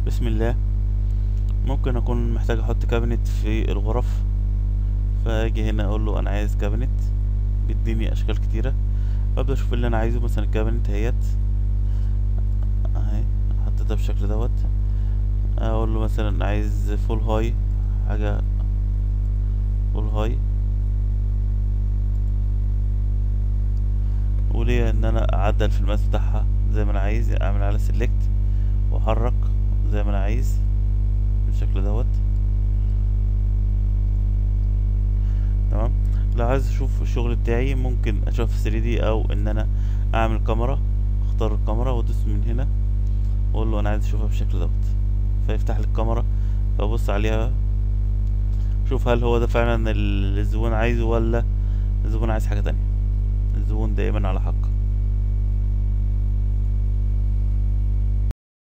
بسم الله ممكن اكون محتاج احط كابينت في الغرف فاجي هنا اقول له انا عايز كابينت بيديني اشكال كتيره وابدا اشوف اللي انا عايزه مثلا الكابينت اهيت اهي حطيتها بالشكل دوت اقول له مثلا عايز فول هاي حاجه فول هاي وليه ان انا اعدل في المقاس بتاعها زي ما انا عايز اعمل على سيلكت واحرك زي ما انا عايز بالشكل دوت تمام لو عايز اشوف الشغل بتاعي ممكن اشوف في 3 دي او ان انا اعمل كاميرا اختار الكاميرا وادوس من هنا واقول له انا عايز اشوفها بالشكل دوت فيفتح لي الكاميرا فابص عليها شوف هل هو ده فعلا اللي الزبون عايزه ولا الزبون عايز حاجة تانية الزبون دايما على حق